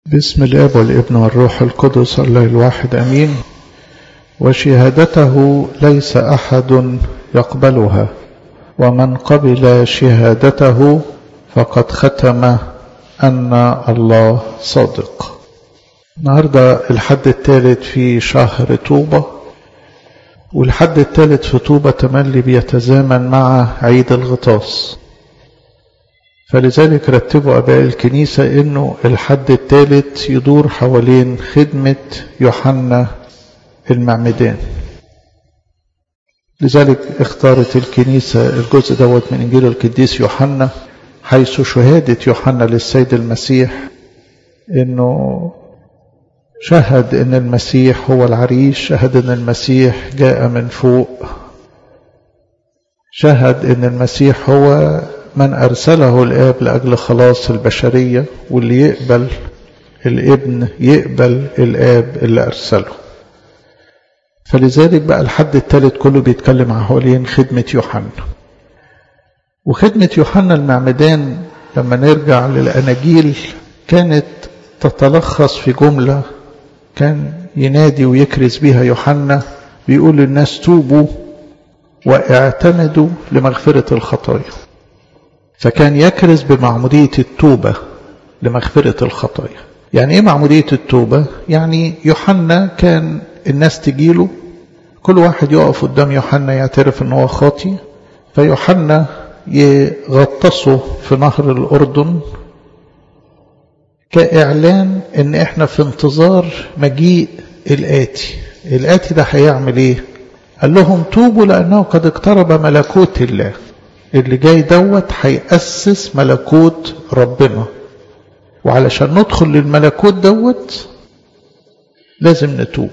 بسم الاب والابن والروح القدس الله الواحد امين وشهادته ليس احد يقبلها ومن قبل شهادته فقد ختم ان الله صادق النهارده الحد الثالث في شهر طوبه والحد الثالث في طوبه تملي بيتزامن مع عيد الغطاس فلذلك رتبوا أباء الكنيسة أنه الحد الثالث يدور حوالين خدمة يوحنا المعمدان لذلك اختارت الكنيسة الجزء دوت من إنجيل القديس يوحنا حيث شهادة يوحنا للسيد المسيح أنه شهد أن المسيح هو العريس شهد أن المسيح جاء من فوق شهد أن المسيح هو من أرسله الآب لأجل خلاص البشرية واللي يقبل الابن يقبل الآب اللي أرسله فلذلك بقى الحد الثالث كله بيتكلم حوالين خدمة يوحنا وخدمة يوحنا المعمدان لما نرجع للأناجيل كانت تتلخص في جملة كان ينادي ويكرز بها يوحنا بيقول للناس توبوا واعتمدوا لمغفرة الخطايا فكان يكرز بمعمودية التوبة لمغفرة الخطايا يعني ايه معمودية التوبة يعني يوحنا كان الناس تجيله كل واحد يقف قدام يوحنا يعترف ان هو خاطي فيوحنا يغطسه في نهر الأردن كإعلان ان احنا في انتظار مجيء الآتي الآتي ده هيعمل ايه قال لهم توبوا لأنه قد اقترب ملكوت الله اللي جاي دوت هيأسس ملكوت ربنا وعلشان ندخل للملكوت دوت لازم نتوب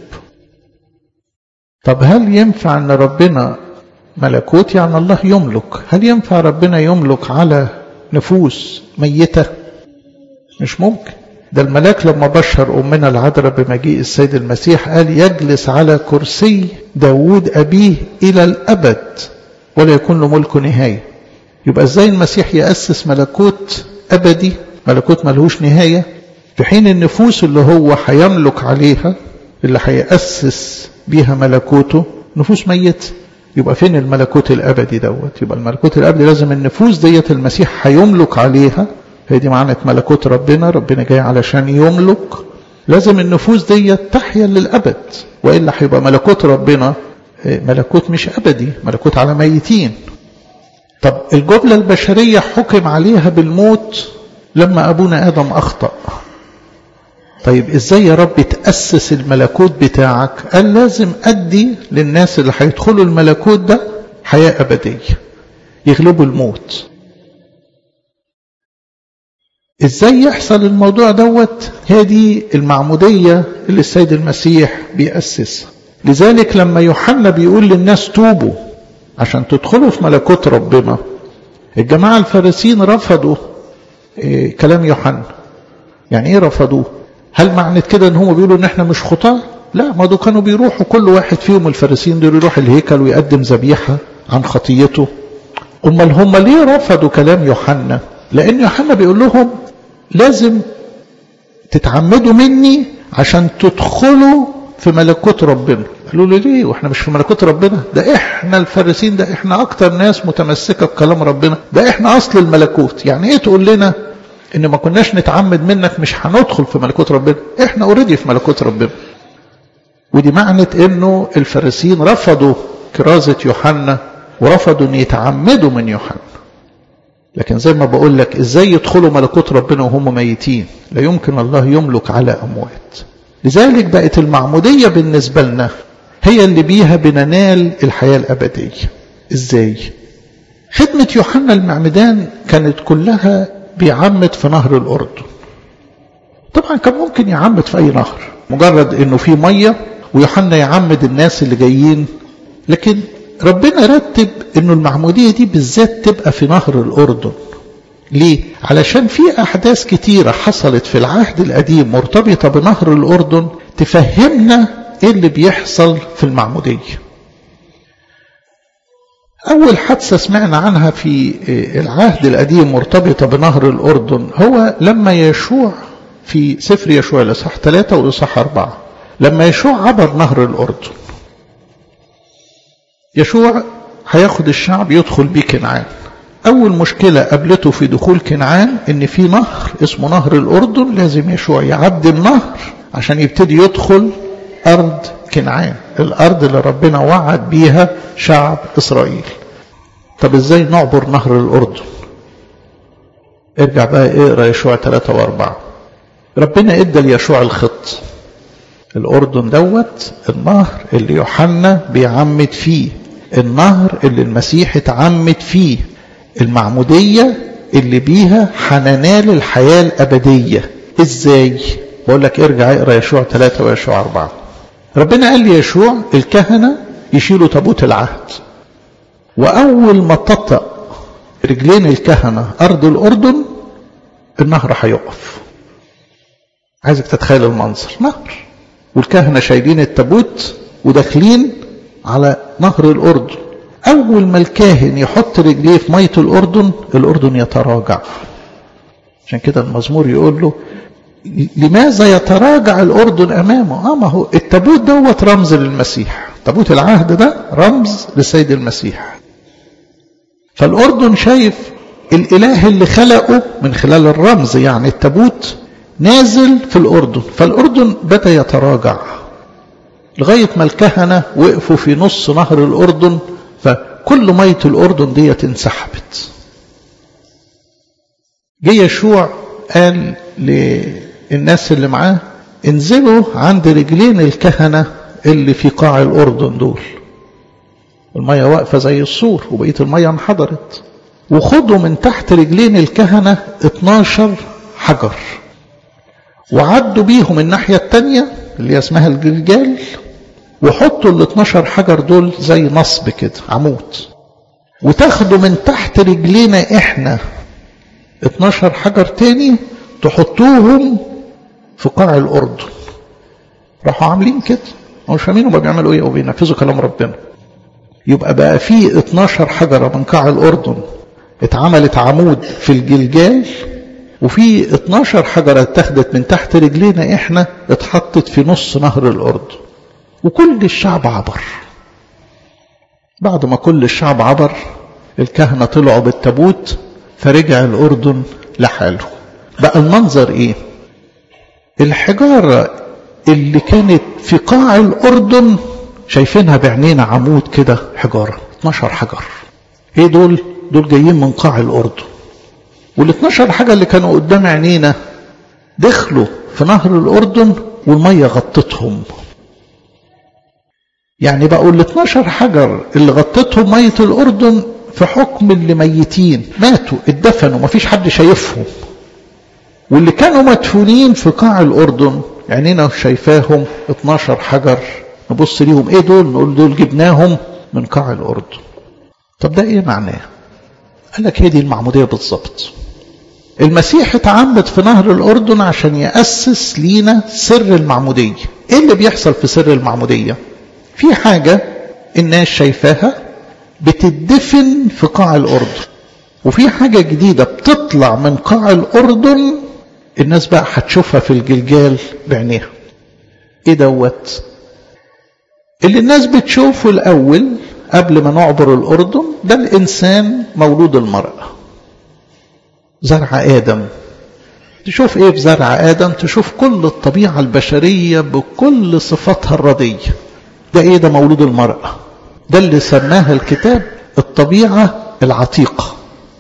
طب هل ينفع ان ربنا ملكوت يعني الله يملك هل ينفع ربنا يملك على نفوس ميتة مش ممكن ده الملاك لما بشر أمنا العذراء بمجيء السيد المسيح قال يجلس على كرسي داود أبيه إلى الأبد ولا يكون له ملك نهاية يبقى ازاي المسيح يأسس ملكوت أبدي ملكوت ملهوش نهاية في حين النفوس اللي هو هيملك عليها اللي هيأسس بيها ملكوته نفوس ميت يبقى فين الملكوت الأبدي دوت يبقى الملكوت الأبدي لازم النفوس ديت المسيح هيملك عليها هي دي معنى ملكوت ربنا ربنا جاي علشان يملك لازم النفوس ديت تحيا للأبد وإلا هيبقى ملكوت ربنا ملكوت مش أبدي ملكوت على ميتين طب الجملة البشرية حكم عليها بالموت لما أبونا آدم أخطأ طيب إزاي يا رب تأسس الملكوت بتاعك قال لازم أدي للناس اللي هيدخلوا الملكوت ده حياة أبدية يغلبوا الموت ازاي يحصل الموضوع دوت هي دي المعمودية اللي السيد المسيح بيأسسها لذلك لما يوحنا بيقول للناس توبوا عشان تدخلوا في ملكوت ربنا الجماعة الفارسيين رفضوا إيه كلام يوحنا يعني ايه رفضوه هل معنى كده ان هم بيقولوا ان احنا مش خطاة لا ما دول كانوا بيروحوا كل واحد فيهم الفارسيين دول يروح الهيكل ويقدم ذبيحة عن خطيته امال هم ليه رفضوا كلام يوحنا لان يوحنا بيقول لهم لازم تتعمدوا مني عشان تدخلوا في ملكوت ربنا قالوا له ليه واحنا مش في ملكوت ربنا ده احنا الفارسين ده احنا اكتر ناس متمسكة بكلام ربنا ده احنا اصل الملكوت يعني ايه تقول لنا ان ما كناش نتعمد منك مش هندخل في ملكوت ربنا احنا اوريدي في ملكوت ربنا ودي معنى انه الفارسيين رفضوا كرازة يوحنا ورفضوا ان يتعمدوا من يوحنا لكن زي ما بقول لك ازاي يدخلوا ملكوت ربنا وهم ميتين لا يمكن الله يملك على اموات لذلك بقت المعمودية بالنسبة لنا هي اللي بيها بننال الحياة الأبدية إزاي؟ خدمة يوحنا المعمدان كانت كلها بيعمد في نهر الأردن طبعا كان ممكن يعمد في أي نهر مجرد أنه في مية ويوحنا يعمد الناس اللي جايين لكن ربنا رتب أنه المعمودية دي بالذات تبقى في نهر الأردن ليه؟ علشان في أحداث كتيرة حصلت في العهد القديم مرتبطة بنهر الأردن تفهمنا إيه اللي بيحصل في المعمودية أول حادثة سمعنا عنها في العهد القديم مرتبطة بنهر الأردن هو لما يشوع في سفر يشوع الإصحاح ثلاثة والإصحاح أربعة لما يشوع عبر نهر الأردن يشوع هياخد الشعب يدخل بيه كنعان أول مشكلة قابلته في دخول كنعان إن في نهر اسمه نهر الأردن لازم يشوع يعدي النهر عشان يبتدي يدخل أرض كنعان الأرض اللي ربنا وعد بيها شعب إسرائيل طب إزاي نعبر نهر الأردن ارجع بقى اقرا يشوع 3 و4 ربنا ادى ليشوع الخط الأردن دوت النهر اللي يوحنا بيعمد فيه النهر اللي المسيح اتعمد فيه المعمودية اللي بيها هننال الحياة الأبدية ازاي بقول لك ارجع اقرا يشوع 3 ويشوع 4 ربنا قال ليشوع الكهنة يشيلوا تابوت العهد وأول ما تطأ رجلين الكهنة أرض الأردن النهر هيقف عايزك تتخيل المنظر نهر والكهنة شايلين التابوت وداخلين على نهر الأردن أول ما الكاهن يحط رجليه في مية الأردن الأردن يتراجع عشان كده المزمور يقول له لماذا يتراجع الأردن أمامه آه ما هو التابوت دوت رمز للمسيح تابوت العهد ده رمز لسيد المسيح فالأردن شايف الإله اللي خلقه من خلال الرمز يعني التابوت نازل في الأردن فالأردن بدأ يتراجع لغاية ما الكهنة وقفوا في نص نهر الأردن فكل مية الأردن ديت انسحبت جه يشوع قال للناس اللي معاه انزلوا عند رجلين الكهنة اللي في قاع الأردن دول المية واقفة زي السور وبقية المية انحدرت وخدوا من تحت رجلين الكهنة 12 حجر وعدوا بيهم الناحية التانية اللي اسمها الجلجال وحطوا ال 12 حجر دول زي نصب كده عمود وتاخدوا من تحت رجلينا احنا 12 حجر تاني تحطوهم في قاع الأردن راحوا عاملين كده مش فاهمين هما بيعملوا ايه وبينفذوا كلام ربنا يبقى بقى في 12 حجرة من قاع الأردن اتعملت عمود في الجلجال وفي 12 حجرة اتخذت من تحت رجلينا احنا اتحطت في نص نهر الأردن وكل الشعب عبر بعد ما كل الشعب عبر الكهنة طلعوا بالتابوت فرجع الأردن لحاله بقى المنظر ايه الحجارة اللي كانت في قاع الأردن شايفينها بعينينا عمود كده حجارة 12 حجر ايه دول دول جايين من قاع الأردن وال 12 حاجة اللي كانوا قدام عينينا دخلوا في نهر الأردن والمية غطتهم يعني بقوا ال 12 حجر اللي غطتهم مية الأردن في حكم اللي ميتين ماتوا اتدفنوا مفيش حد شايفهم واللي كانوا مدفونين في قاع الأردن عينينا شايفاهم 12 حجر نبص ليهم ايه دول نقول دول جبناهم من قاع الأردن طب ده ايه معناه قال لك هي دي المعمودية بالظبط المسيح اتعمد في نهر الأردن عشان يأسس لينا سر المعمودية ايه اللي بيحصل في سر المعمودية في حاجة الناس شايفاها بتدفن في قاع الأردن وفي حاجة جديدة بتطلع من قاع الأردن الناس بقى هتشوفها في الجلجال بعينيها ايه دوت اللي الناس بتشوفه الأول قبل ما نعبر الأردن ده الإنسان مولود المرأة زرع آدم تشوف ايه في زرع آدم تشوف كل الطبيعة البشرية بكل صفاتها الردية ده ايه ده مولود المرأة ده اللي سماها الكتاب الطبيعة العتيقة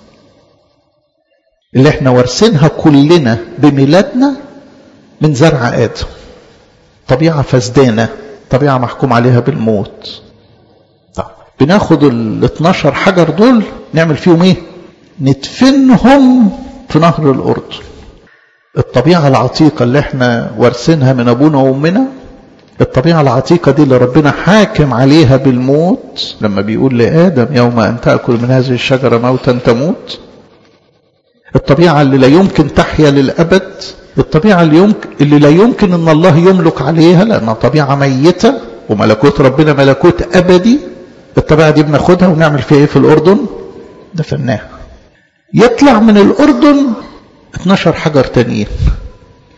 اللي احنا وارثينها كلنا بميلادنا من زرع آدم طبيعة فسدانة طبيعة محكوم عليها بالموت طب بناخد ال 12 حجر دول نعمل فيهم ايه ندفنهم في نهر الأردن الطبيعة العتيقة اللي احنا وارثينها من أبونا وأمنا الطبيعة العتيقة دي اللي ربنا حاكم عليها بالموت لما بيقول لآدم يوم أن تأكل من هذه الشجرة موتا تموت الطبيعة اللي لا يمكن تحيا للأبد الطبيعة اللي, يمكن اللي لا يمكن أن الله يملك عليها لأنها طبيعة ميتة وملكوت ربنا ملكوت أبدي الطبيعة دي بناخدها ونعمل فيها إيه في الأردن دفناها يطلع من الأردن 12 حجر تانيين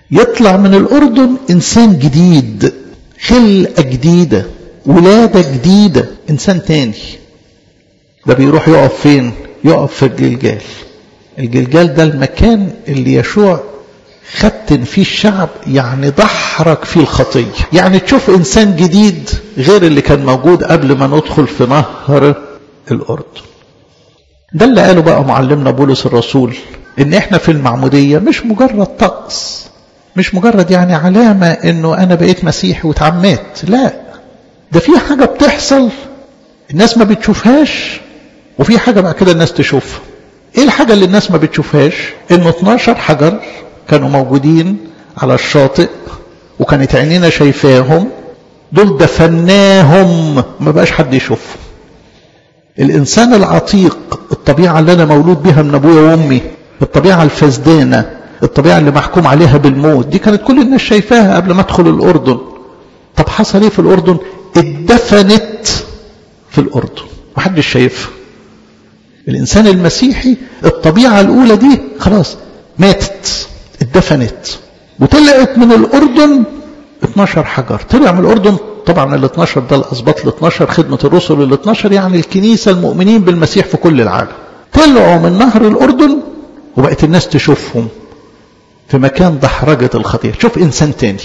يطلع من الأردن إنسان جديد خلقة جديدة ولادة جديدة إنسان تاني ده بيروح يقف فين يقف في الجلجال الجلجال ده المكان اللي يشوع ختن فيه الشعب يعني دحرج فيه الخطية يعني تشوف إنسان جديد غير اللي كان موجود قبل ما ندخل في نهر الأردن ده اللي قاله بقى معلمنا بولس الرسول إن إحنا في المعمودية مش مجرد طقس مش مجرد يعني علامة إنه أنا بقيت مسيحي واتعميت لا ده في حاجة بتحصل الناس ما بتشوفهاش وفي حاجة بعد كده الناس تشوفها ايه الحاجة اللي الناس ما بتشوفهاش انه 12 حجر كانوا موجودين على الشاطئ وكانت عينينا شايفاهم دول دفناهم ما بقاش حد يشوفهم الانسان العتيق الطبيعة اللي انا مولود بها من ابويا وامي الطبيعة الفسدانة الطبيعة اللي محكوم عليها بالموت دي كانت كل الناس شايفاها قبل ما ادخل الاردن طب حصل ايه في الاردن اتدفنت في الاردن محدش شايفها الإنسان المسيحي الطبيعة الأولى دي خلاص ماتت اتدفنت وطلعت من الأردن 12 حجر طلع من الأردن طبعا ال 12 ده الأسباط ال 12 خدمة الرسل ال 12 يعني الكنيسة المؤمنين بالمسيح في كل العالم طلعوا من نهر الأردن وبقت الناس تشوفهم في مكان دحرجة الخطية شوف إنسان تاني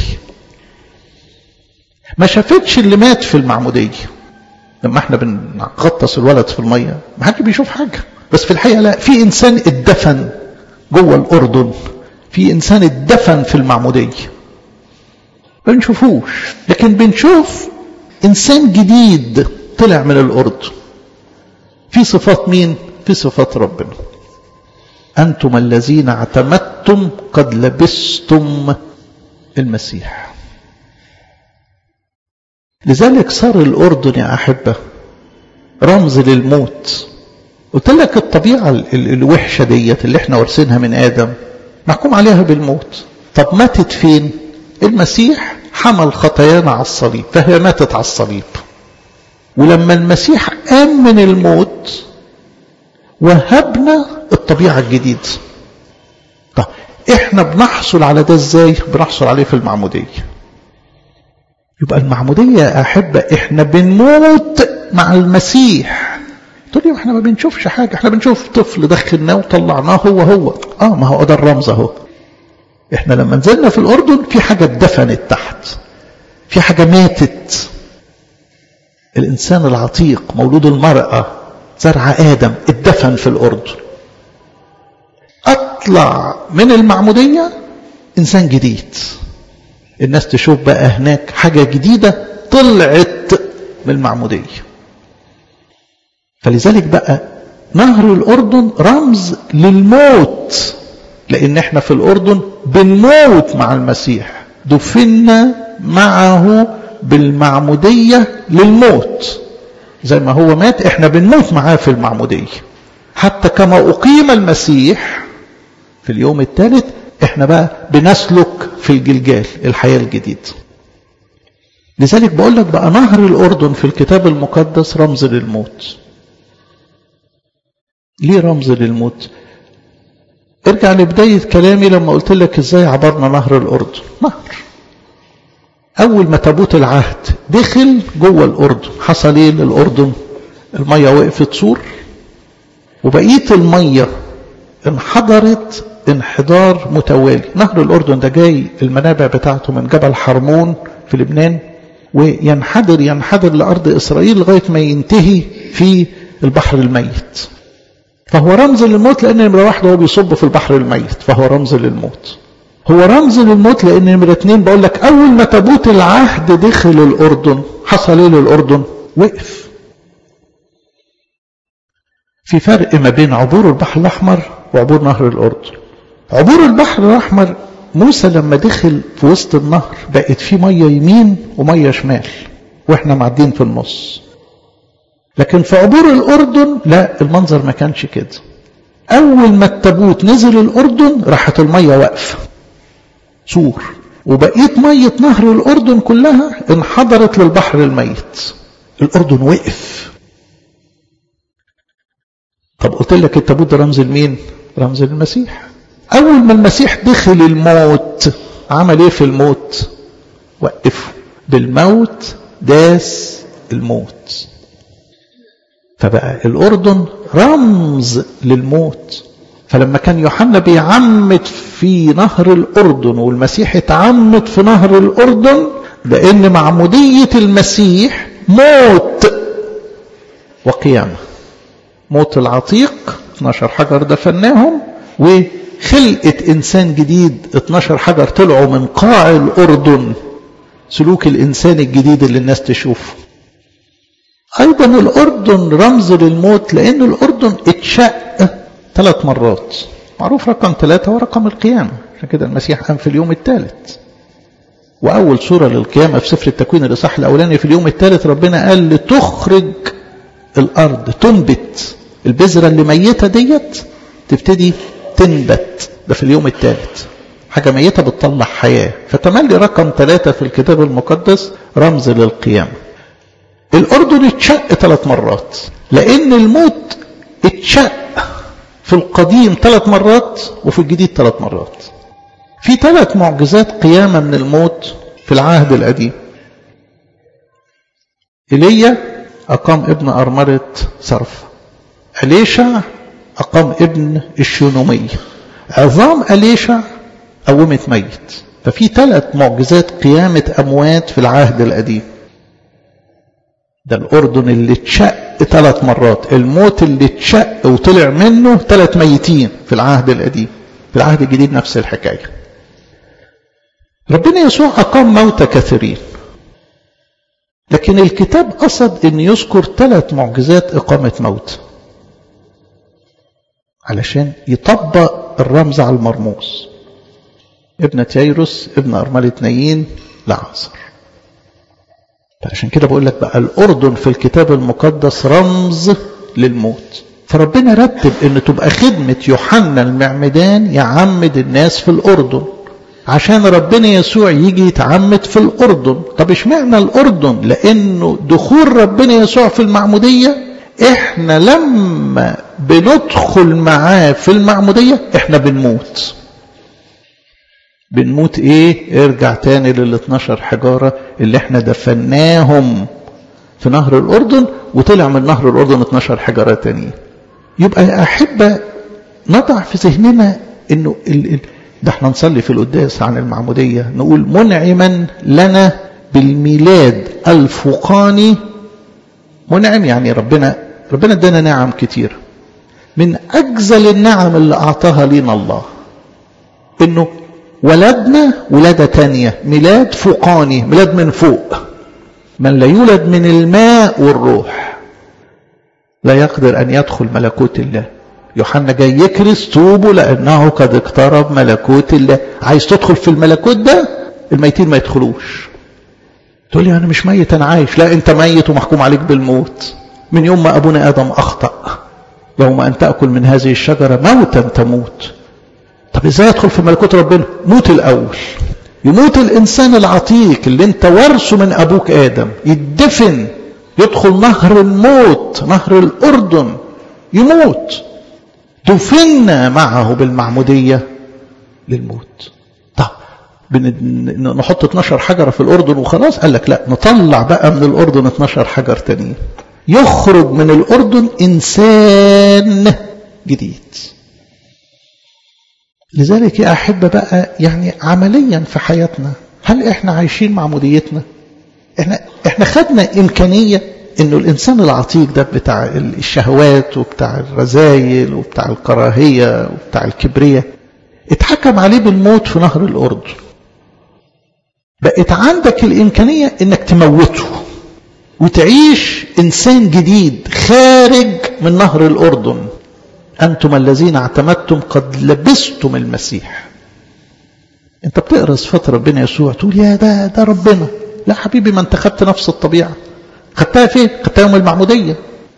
ما شافتش اللي مات في المعمودية لما احنا بنغطس الولد في المية ما حدش بيشوف حاجة بس في الحقيقة لا في إنسان اتدفن جوه الأردن في إنسان اتدفن في المعمودية ما بنشوفوش لكن بنشوف إنسان جديد طلع من الأردن في صفات مين؟ في صفات ربنا أنتم الذين اعتمدتم قد لبستم المسيح لذلك صار الأردن يا أحبة رمز للموت قلت لك الطبيعة الوحشة ديت اللي احنا وارثينها من آدم محكوم عليها بالموت طب ماتت فين المسيح حمل خطايانا على الصليب فهي ماتت على الصليب ولما المسيح قام من الموت وهبنا الطبيعة الجديدة طب احنا بنحصل على ده ازاي بنحصل عليه في المعمودية يبقى المعمودية يا أحبة احنا بنموت مع المسيح تقول لي احنا ما بنشوفش حاجة احنا بنشوف طفل دخلناه وطلعناه هو هو اه ما هو ده الرمز اهو احنا لما نزلنا في الأردن في حاجة اتدفنت تحت في حاجة ماتت الإنسان العتيق مولود المرأة زرع آدم اتدفن في الأردن أطلع من المعمودية إنسان جديد الناس تشوف بقى هناك حاجة جديدة طلعت من المعمودية فلذلك بقى نهر الأردن رمز للموت لأن احنا في الأردن بنموت مع المسيح دفنا معه بالمعمودية للموت زي ما هو مات احنا بنموت معاه في المعمودية حتى كما أقيم المسيح في اليوم الثالث احنا بقى بنسلك في الجلجال الحياة الجديدة لذلك بقول لك بقى نهر الأردن في الكتاب المقدس رمز للموت ليه رمز للموت ارجع لبداية كلامي لما قلت لك ازاي عبرنا نهر الأردن نهر أول ما تابوت العهد دخل جوه الأردن حصل ايه للأردن المية وقفت سور وبقية المية انحدرت انحدار متوالي نهر الأردن ده جاي المنابع بتاعته من جبل حرمون في لبنان وينحدر ينحدر لأرض إسرائيل لغاية ما ينتهي في البحر الميت فهو رمز للموت لأن نمرة واحدة هو بيصب في البحر الميت فهو رمز للموت هو رمز للموت لأن نمرة اتنين بقول لك أول ما تابوت العهد دخل الأردن حصل إيه للأردن؟ وقف في فرق ما بين عبور البحر الأحمر وعبور نهر الأردن عبور البحر الأحمر موسى لما دخل في وسط النهر بقت فيه مية يمين ومية شمال واحنا معدين في النص لكن في عبور الأردن لا المنظر ما كانش كده أول ما التابوت نزل الأردن راحت المية واقفة سور وبقيت مية نهر الأردن كلها انحدرت للبحر الميت الأردن وقف طب قلت لك التابوت ده رمز لمين رمز للمسيح أول ما المسيح دخل الموت عمل ايه في الموت وقفه بالموت داس الموت فبقى الأردن رمز للموت فلما كان يوحنا بيعمد في نهر الأردن والمسيح اتعمد في نهر الأردن لأن معمودية المسيح موت وقيامة موت العتيق 12 حجر دفناهم وخلقة إنسان جديد 12 حجر طلعوا من قاع الأردن سلوك الإنسان الجديد اللي الناس تشوفه أيضا الأردن رمز للموت لأن الأردن اتشق ثلاث مرات معروف رقم ثلاثة ورقم القيامة عشان كده المسيح قام في اليوم الثالث وأول سورة للقيامة في سفر التكوين الإصحاح الأولاني في اليوم الثالث ربنا قال لتخرج الأرض تنبت البذرة اللي ميتة ديت تبتدي تنبت ده في اليوم الثالث حاجة ميتة بتطلع حياة فتملي رقم ثلاثة في الكتاب المقدس رمز للقيامة الأردن اتشق ثلاث مرات لأن الموت اتشق في القديم ثلاث مرات وفي الجديد ثلاث مرات في ثلاث معجزات قيامة من الموت في العهد القديم إيليا أقام ابن أرملة صرف أليشع أقام ابن الشونومية عظام أليشع قومت ميت ففي ثلاث معجزات قيامة أموات في العهد القديم ده الأردن اللي اتشق ثلاث مرات الموت اللي اتشق وطلع منه ثلاث ميتين في العهد القديم في العهد الجديد نفس الحكاية ربنا يسوع أقام موتى كثيرين لكن الكتاب قصد أن يذكر ثلاث معجزات إقامة موت علشان يطبق الرمز على المرموز ابن تيروس ابن أرملة نايين لعازر فعشان كده بقول لك بقى الأردن في الكتاب المقدس رمز للموت فربنا رتب ان تبقى خدمة يوحنا المعمدان يعمد الناس في الأردن عشان ربنا يسوع يجي يتعمد في الأردن طب اشمعنى الأردن لأنه دخول ربنا يسوع في المعمودية احنا لما بندخل معاه في المعمودية احنا بنموت بنموت ايه ارجع تاني لل 12 حجارة اللي احنا دفناهم في نهر الأردن وطلع من نهر الأردن 12 حجارة تانية يبقى يا أحبة نضع في ذهننا انه ال... ال... ده احنا نصلي في القداس عن المعمودية نقول منعما لنا بالميلاد الفوقاني منعم يعني ربنا ربنا ادانا نعم كتير من أجزل النعم اللي أعطاها لنا الله انه ولدنا ولادة تانية ميلاد فوقاني ميلاد من فوق من لا يولد من الماء والروح لا يقدر أن يدخل ملكوت الله يوحنا جاي يكرس توبوا لأنه قد اقترب ملكوت الله عايز تدخل في الملكوت ده الميتين ما يدخلوش تقول لي أنا مش ميت أنا عايش لا أنت ميت ومحكوم عليك بالموت من يوم ما أبونا آدم أخطأ يوم أن تأكل من هذه الشجرة موتا تموت طب ازاي ادخل في ملكوت ربنا موت الاول يموت الانسان العتيق اللي انت ورثه من ابوك ادم يدفن يدخل نهر الموت نهر الاردن يموت دفنا معه بالمعموديه للموت طب نحط 12 حجره في الاردن وخلاص قال لك لا نطلع بقى من الاردن 12 حجر تانيين يخرج من الاردن انسان جديد لذلك يا أحبة بقى يعني عمليا في حياتنا هل إحنا عايشين معموديتنا إحنا, إحنا خدنا إمكانية إنه الإنسان العتيق ده بتاع الشهوات وبتاع الرذايل وبتاع الكراهية وبتاع الكبرية اتحكم عليه بالموت في نهر الأردن بقت عندك الإمكانية إنك تموته وتعيش إنسان جديد خارج من نهر الأردن أنتم الذين اعتمدتم قد لبستم المسيح أنت بتقرأ صفات ربنا يسوع تقول يا ده ده ربنا لا حبيبي ما أنت خدت نفس الطبيعة خدتها فين؟ خدتها يوم المعمودية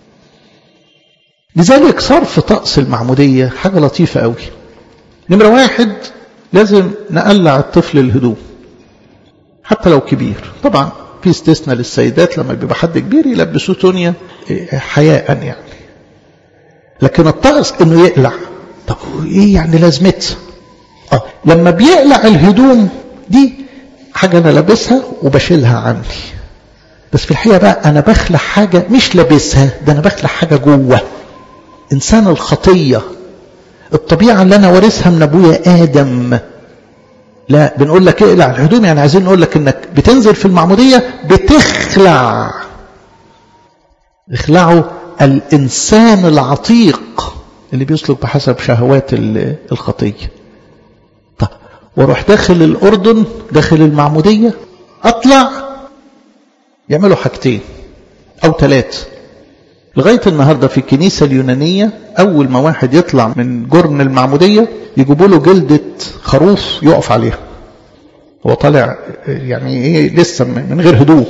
لذلك صرف طقس المعمودية حاجة لطيفة قوي نمرة واحد لازم نقلع الطفل الهدوم حتى لو كبير طبعا في استثناء للسيدات لما بيبقى حد كبير يلبسوه تونيا حياء يعني لكن الطقس انه يقلع طب ايه يعني لازمتها اه لما بيقلع الهدوم دي حاجة أنا لابسها وبشيلها عني بس في الحقيقة بقى أنا بخلع حاجة مش لابسها ده أنا بخلع حاجة جوه إنسان الخطية الطبيعة اللي أنا وارثها من أبويا آدم لا بنقول لك اقلع الهدوم يعني عايزين نقول لك انك بتنزل في المعمودية بتخلع اخلعوا الإنسان العتيق اللي بيسلك بحسب شهوات الخطية طب واروح داخل الأردن داخل المعمودية أطلع يعملوا حاجتين أو ثلاثة لغاية النهاردة في الكنيسة اليونانية أول ما واحد يطلع من جرن المعمودية يجيبوا له جلدة خروف يقف عليها هو طالع يعني ايه لسه من غير هدوء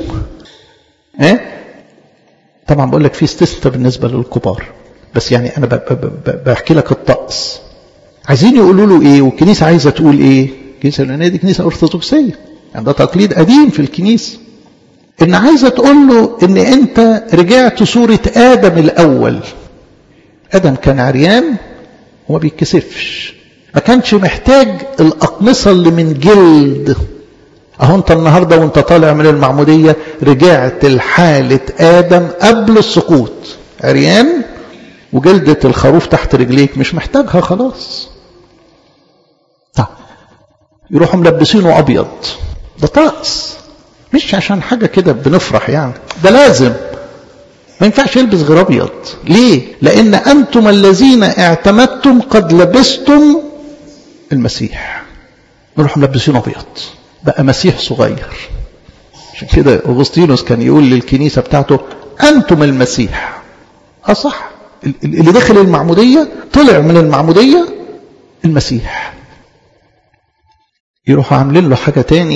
ايه طبعا بقول لك في استثناء بالنسبة للكبار بس يعني انا بحكي لك الطقس عايزين يقولوا له ايه والكنيسة عايزة تقول ايه الكنيسة اليونانية دي كنيسة ارثوذكسية يعني ده تقليد قديم في الكنيسة ان عايزة تقول له ان انت رجعت صورة ادم الاول ادم كان عريان وما بيتكسفش ما كانش محتاج الاقمصة اللي من جلد اهو انت النهاردة وانت طالع من المعمودية رجعت لحالة ادم قبل السقوط عريان وجلدة الخروف تحت رجليك مش محتاجها خلاص طب يروحوا ملبسينه ابيض ده طقس مش عشان حاجة كده بنفرح يعني ده لازم ما ينفعش يلبس غير ابيض ليه لان انتم الذين اعتمدتم قد لبستم المسيح نروح ملبسينه ابيض بقى مسيح صغير عشان كده اغسطينوس كان يقول للكنيسه بتاعته انتم المسيح اه صح اللي دخل المعموديه طلع من المعموديه المسيح يروحوا عاملين له حاجه تاني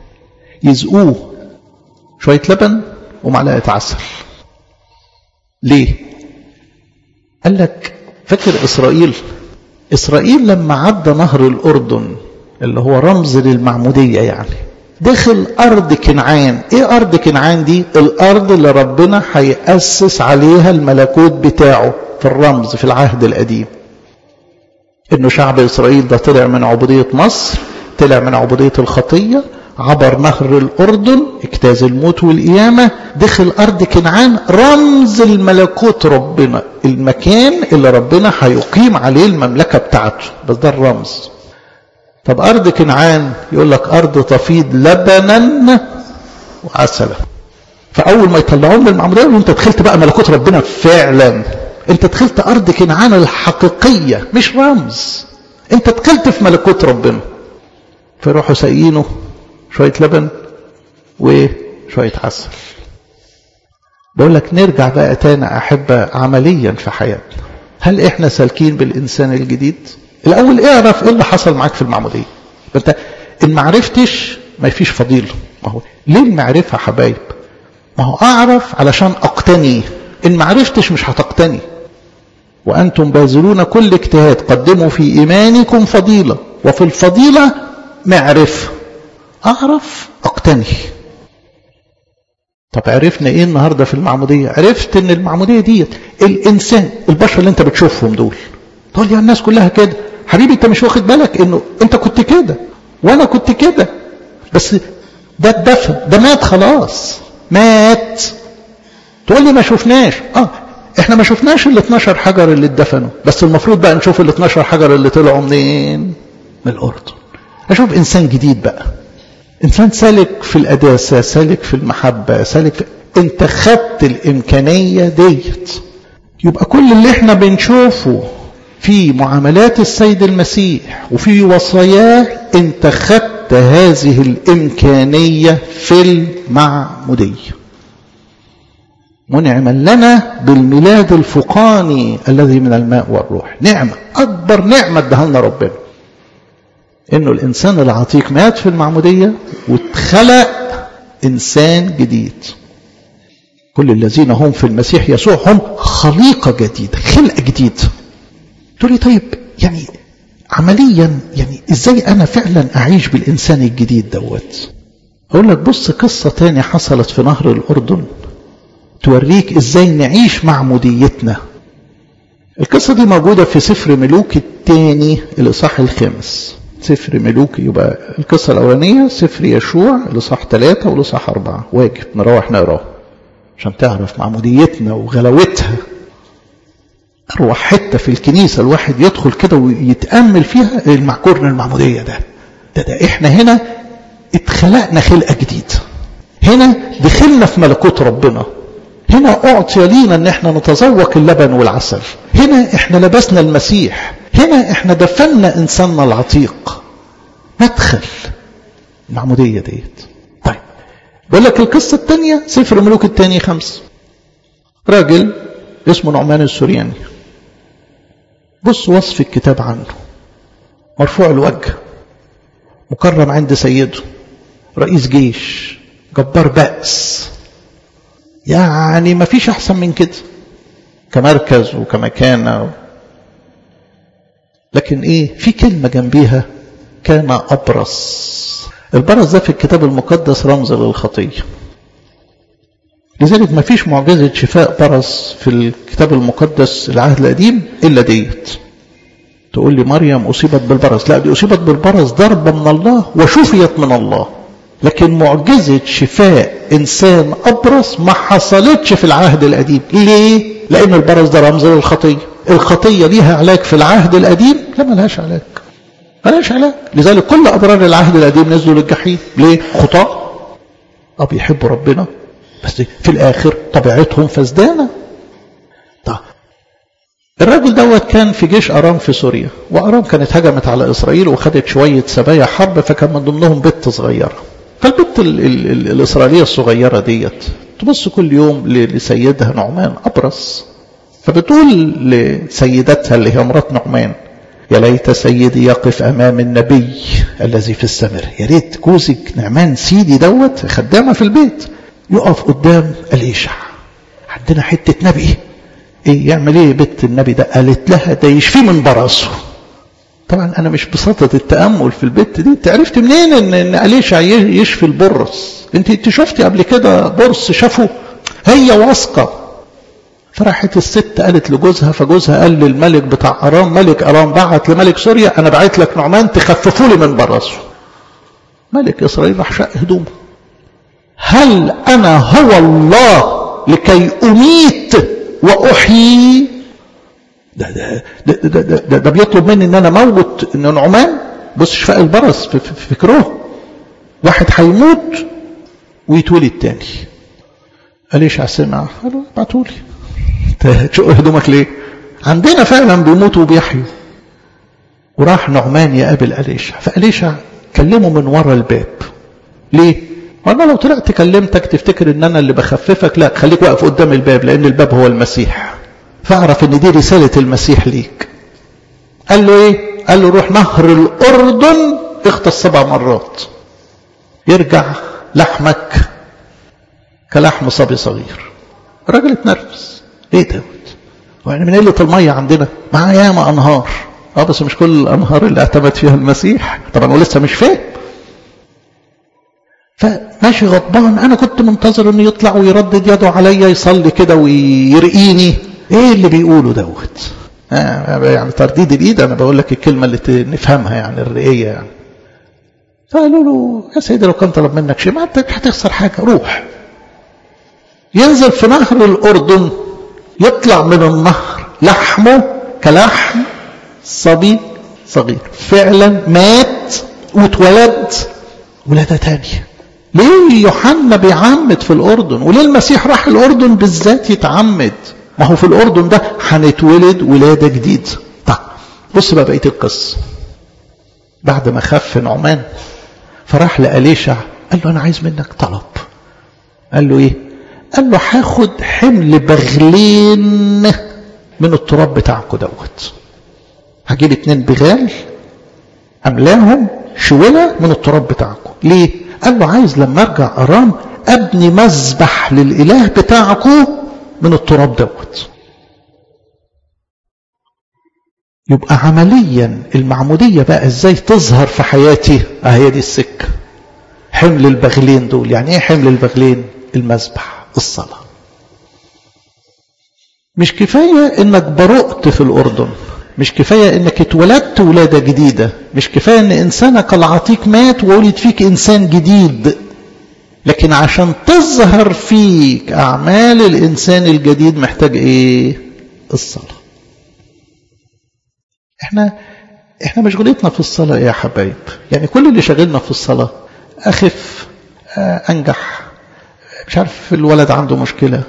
يزقوه شويه لبن ومعلقه عسل ليه قال لك فاكر اسرائيل اسرائيل لما عدى نهر الاردن اللي هو رمز للمعمودية يعني دخل أرض كنعان إيه أرض كنعان دي الأرض اللي ربنا هيأسس عليها الملكوت بتاعه في الرمز في العهد القديم إنه شعب إسرائيل ده طلع من عبودية مصر طلع من عبودية الخطية عبر نهر الأردن اجتاز الموت والقيامة دخل أرض كنعان رمز الملكوت ربنا المكان اللي ربنا هيقيم عليه المملكة بتاعته بس ده الرمز طب أرض كنعان يقول لك أرض تفيض لبنا وعسلا فأول ما يطلعون من المعمودية يقولوا أنت دخلت بقى ملكوت ربنا فعلا أنت دخلت أرض كنعان الحقيقية مش رمز أنت دخلت في ملكوت ربنا فيروحوا ساقيينه شوية لبن وشوية عسل بقول لك نرجع بقى تاني أحبة عمليا في حياتنا هل إحنا سالكين بالإنسان الجديد الأول اعرف إيه اللي حصل معاك في المعمودية أنت إن معرفتش ما فيش فضيلة ما هو ليه المعرفة حبايب ما هو أعرف علشان أقتني إن معرفتش مش هتقتني وأنتم باذلون كل اجتهاد قدموا في إيمانكم فضيلة وفي الفضيلة معرفة أعرف أقتني طب عرفنا إيه النهاردة في المعمودية عرفت إن المعمودية ديت الإنسان البشر اللي أنت بتشوفهم دول تقول يا الناس كلها كده حبيبي أنت مش واخد بالك إنه أنت كنت كده وأنا كنت كده بس ده اتدفن ده مات خلاص مات تقول لي ما شفناش اه احنا ما شفناش ال 12 حجر اللي اتدفنوا بس المفروض بقى نشوف ال 12 حجر اللي طلعوا منين من الاردن اشوف انسان جديد بقى انسان سالك في القداسه سالك في المحبه سالك في... انت خدت الامكانيه ديت يبقى كل اللي احنا بنشوفه في معاملات السيد المسيح وفي وصاياه انت خدت هذه الامكانيه في المعموديه منعما لنا بالميلاد الفقاني الذي من الماء والروح نعمة أكبر نعمة ادها لنا ربنا إنه الإنسان العتيق مات في المعمودية واتخلق إنسان جديد كل الذين هم في المسيح يسوع هم خليقة جديدة خلقة جديدة تقول لي طيب يعني عمليا يعني ازاي انا فعلا اعيش بالانسان الجديد دوت اقول لك بص قصة تاني حصلت في نهر الاردن توريك ازاي نعيش معموديتنا القصة دي موجودة في سفر ملوك الثاني الإصحاح الخامس سفر ملوكي يبقى القصة الأولانية سفر يشوع لصح ثلاثة ولصح أربعة واجب نروح نقراه عشان تعرف معموديتنا وغلاوتها أروح حتة في الكنيسة الواحد يدخل كده ويتأمل فيها المعكورن المعمودية ده ده, ده إحنا هنا اتخلقنا خلقة جديدة هنا دخلنا في ملكوت ربنا هنا أعطي لينا أن احنا نتذوق اللبن والعسل هنا احنا لبسنا المسيح هنا احنا دفنا إنساننا العتيق مدخل المعمودية ديت طيب بقول لك القصة الثانية سفر ملوك الثاني خمس راجل اسمه نعمان السورياني بص وصف الكتاب عنه مرفوع الوجه مكرم عند سيده رئيس جيش جبار بأس يعني ما فيش أحسن من كده كمركز وكمكانة لكن إيه في كلمة جنبيها كان أبرص البرص ده في الكتاب المقدس رمز للخطية لذلك ما فيش معجزة شفاء برص في الكتاب المقدس العهد القديم إلا ديت تقول لي مريم أصيبت بالبرص لا دي أصيبت بالبرص ضربة من الله وشفيت من الله لكن معجزة شفاء إنسان أبرص ما حصلتش في العهد القديم ليه؟ لأن البرص ده رمز للخطية الخطية ليها علاج في العهد القديم لا ملهاش علاج ملهاش علاج لذلك كل أبرار العهد القديم نزلوا للجحيم ليه؟ خطاء أه بيحبوا ربنا بس في الآخر طبيعتهم فسدانة طيب الراجل دوت كان في جيش أرام في سوريا وأرام كانت هجمت على إسرائيل وخدت شوية سبايا حرب فكان من ضمنهم بنت صغيرة فالبنت ال ال ال الإسرائيلية الصغيرة ديت تبص كل يوم لسيدها نعمان أبرص فبتقول لسيدتها اللي هي مرات نعمان يا ليت سيدي يقف أمام النبي الذي في السمر يا ريت جوزك نعمان سيدي دوت خدامة في البيت يقف قدام الإيشع عندنا حتة نبي ايه يعمل ايه بنت النبي ده قالت لها ده يشفيه من برصه طبعا انا مش بساطة التأمل في البت دي انت عرفت منين ان, إن أليشع يشفي البرص انت انت شفتي قبل كده برص شافه هي واثقة فراحت الست قالت لجوزها فجوزها قال للملك بتاع أرام ملك أرام بعت لملك سوريا أنا بعت لك نعمان تخففوا لي من برصه ملك إسرائيل راح شق هدومه هل أنا هو الله لكي أميت وأحيي ده ده ده, ده, ده, ده, ده بيطلب مني ان انا اموت ان نعمان بص شفاء البرص في, في, في فكره واحد هيموت ويتولد تاني قال ايش سمع قال له ابعتوا لي تشق هدومك ليه عندنا فعلا بيموتوا وبيحيوا وراح نعمان يقابل أليشع فأليشع كلمه من ورا الباب ليه وانا لو طلعت كلمتك تفتكر ان انا اللي بخففك لا خليك واقف قدام الباب لان الباب هو المسيح فاعرف ان دي رسالة المسيح ليك قال له ايه قال له روح نهر الاردن اغطس سبع مرات يرجع لحمك كلحم صبي صغير الراجل اتنرفز ايه دوت يعني من قله الميه عندنا معاه ياما انهار اه بس مش كل الانهار اللي اعتمد فيها المسيح طبعا هو لسه مش فاهم فماشي غضبان انا كنت منتظر انه يطلع ويردد يده عليا يصلي كده ويرقيني ايه اللي بيقوله دوت آه يعني ترديد الايد انا بقول لك الكلمه اللي نفهمها يعني الرقيه يعني فقالوا له يا سيدي لو كان طلب منك شيء ما انت هتخسر حاجه روح ينزل في نهر الاردن يطلع من النهر لحمه كلحم صبي صغير فعلا مات واتولد ولاده تانيه ليه يوحنا بيعمد في الأردن وليه المسيح راح الأردن بالذات يتعمد ما هو في الأردن ده هنتولد ولادة جديدة طيب بص بقى بقية القصة بعد ما خف نعمان فراح لأليشع قال له أنا عايز منك طلب قال له إيه قال له هاخد حمل بغلين من التراب بتاعكم دوت هجيب اتنين بغال أملاهم شولة من التراب بتاعكم ليه قال له عايز لما ارجع ارام ابني مذبح للاله بتاعكم من التراب دوت يبقى عمليا المعمودية بقى ازاي تظهر في حياتي اهي دي السكة حمل البغلين دول يعني ايه حمل البغلين المذبح الصلاة مش كفاية انك برقت في الاردن مش كفاية انك اتولدت ولادة جديدة مش كفاية ان انسانك العتيق مات وولد فيك انسان جديد لكن عشان تظهر فيك اعمال الانسان الجديد محتاج ايه الصلاة احنا احنا مشغولتنا في الصلاة ايه يا حبايب يعني كل اللي شغلنا في الصلاة اخف آه انجح مش عارف الولد عنده مشكلة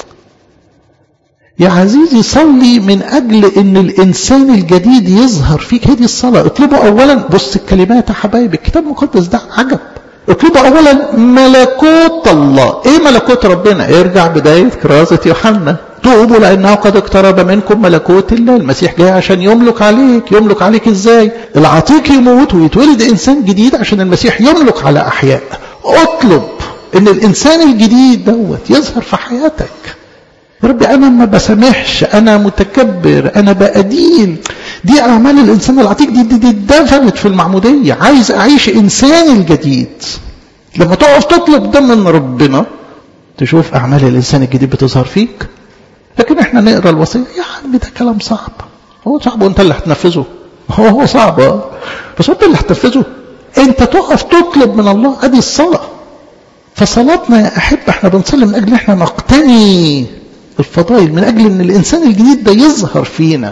يا عزيزي صلي من أجل أن الإنسان الجديد يظهر فيك هذه الصلاة اطلبوا أولا بص الكلمات يا حبايبي الكتاب المقدس ده عجب اطلبوا أولا ملكوت الله إيه ملكوت ربنا ارجع بداية كرازة يوحنا توبوا لأنه قد اقترب منكم ملكوت الله المسيح جاي عشان يملك عليك يملك عليك إزاي العتيق يموت ويتولد إنسان جديد عشان المسيح يملك على أحياء اطلب ان الانسان الجديد دوت يظهر في حياتك يا ربي انا ما بسامحش انا متكبر انا بأدين دي اعمال الانسان العتيق دي دي, دي دفنت في المعموديه عايز اعيش انسان الجديد لما تقف تطلب ده من ربنا تشوف اعمال الانسان الجديد بتظهر فيك لكن احنا نقرا الوصيه يا عم ده كلام صعب هو صعب وانت اللي هتنفذه هو هو صعب بس انت اللي هتنفذه انت تقف تطلب من الله ادي الصلاه فصلاتنا يا أحب احنا بنصلي من أجل احنا نقتني الفضائل من أجل أن الإنسان الجديد ده يظهر فينا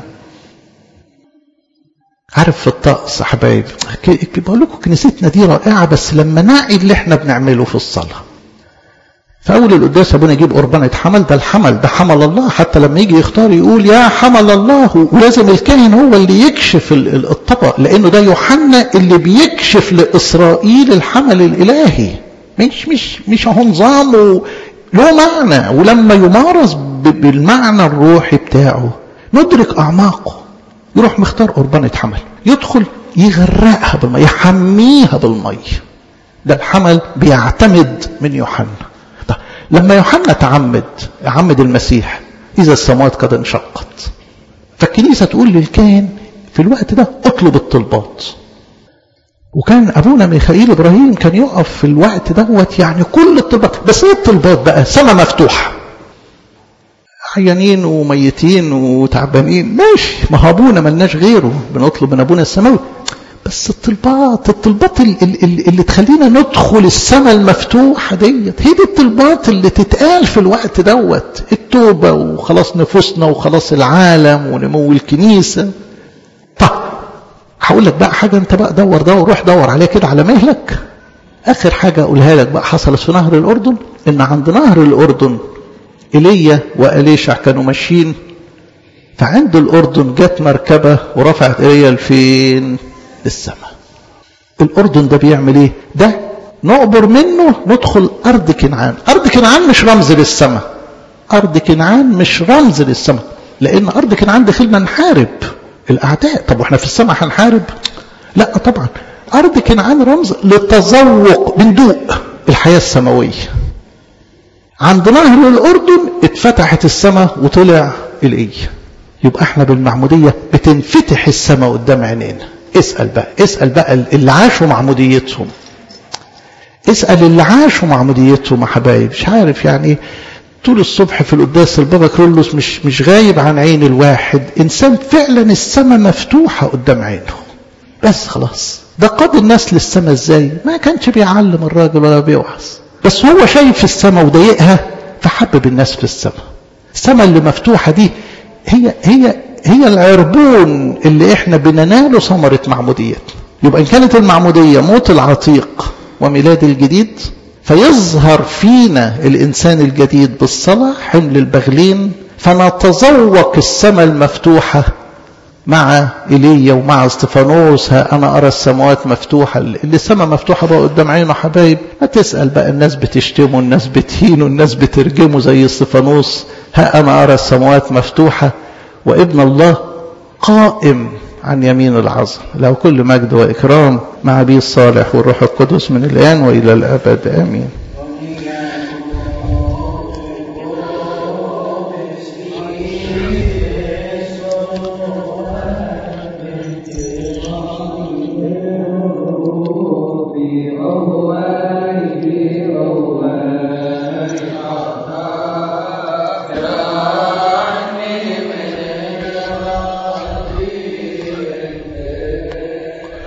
عارف في الطقس يا حبايب بقول لكم كنيستنا دي رائعة بس لما نعي اللي احنا بنعمله في الصلاة في أول القداس أبونا يجيب قربانة حمل ده الحمل ده حمل الله حتى لما يجي يختار يقول يا حمل الله ولازم الكاهن هو اللي يكشف الطبق لأنه ده يوحنا اللي بيكشف لإسرائيل الحمل الإلهي مش مش مش هو نظام له معنى ولما يمارس بالمعنى الروحي بتاعه ندرك اعماقه يروح مختار قربان حمل يدخل يغرقها بالميه يحميها بالميه ده الحمل بيعتمد من يوحنا طيب لما يوحنا تعمد عمد المسيح اذا السماوات قد انشقت فالكنيسه تقول للكاهن في الوقت ده اطلب الطلبات وكان ابونا ميخائيل ابراهيم كان يقف في الوقت دوت يعني كل الطلبات بس ايه الطلبات بقى سما مفتوحه عيانين وميتين وتعبانين ماشي ما هو ابونا ملناش غيره بنطلب من ابونا السماوي بس الطلبات الطلبات اللي, اللي, اللي تخلينا ندخل السماء المفتوحة ديت هي دي الطلبات اللي تتقال في الوقت دوت التوبة وخلاص نفوسنا وخلاص العالم ونمو الكنيسة طب هقول لك بقى حاجة انت بقى دور دور روح دور عليها كده على مهلك اخر حاجة اقولها لك بقى حصلت في نهر الاردن ان عند نهر الاردن ايليا واليشع كانوا ماشيين فعند الاردن جت مركبة ورفعت ايليا لفين للسماء الاردن ده بيعمل ايه ده نعبر منه ندخل ارض كنعان ارض كنعان مش رمز للسماء ارض كنعان مش رمز للسماء لان ارض كنعان دخلنا نحارب الاعداء طب واحنا في السماء هنحارب لا طبعا ارض كنعان رمز لتذوق بندوق الحياه السماويه عند نهر الاردن اتفتحت السماء وطلع الايه يبقى احنا بالمعموديه بتنفتح السماء قدام عينينا اسال بقى اسال بقى اللي عاشوا معموديتهم اسال اللي عاشوا معموديتهم يا حبايب مش عارف يعني طول الصبح في القداس البابا كرولوس مش مش غايب عن عين الواحد انسان فعلا السماء مفتوحه قدام عينه بس خلاص ده قاد الناس للسماء ازاي ما كانش بيعلم الراجل ولا بيوعظ بس هو شايف السماء وضايقها فحبب الناس في السماء السماء اللي مفتوحه دي هي هي هي العربون اللي احنا بنناله ثمره معموديتنا يبقى ان كانت المعموديه موت العتيق وميلاد الجديد فيظهر فينا الإنسان الجديد بالصلاة حمل البغلين فنتذوق السماء المفتوحة مع إيليا ومع استفانوس ها أنا أرى السماوات مفتوحة اللي السماء مفتوحة بقى قدام عينه حبايب ما تسأل بقى الناس بتشتمه الناس بتهينه الناس بترجمه زي استفانوس ها أنا أرى السماوات مفتوحة وابن الله قائم عن يمين العظم له كل مجد وإكرام مع أبي الصالح والروح القدس من الآن وإلى الأبد آمين Oh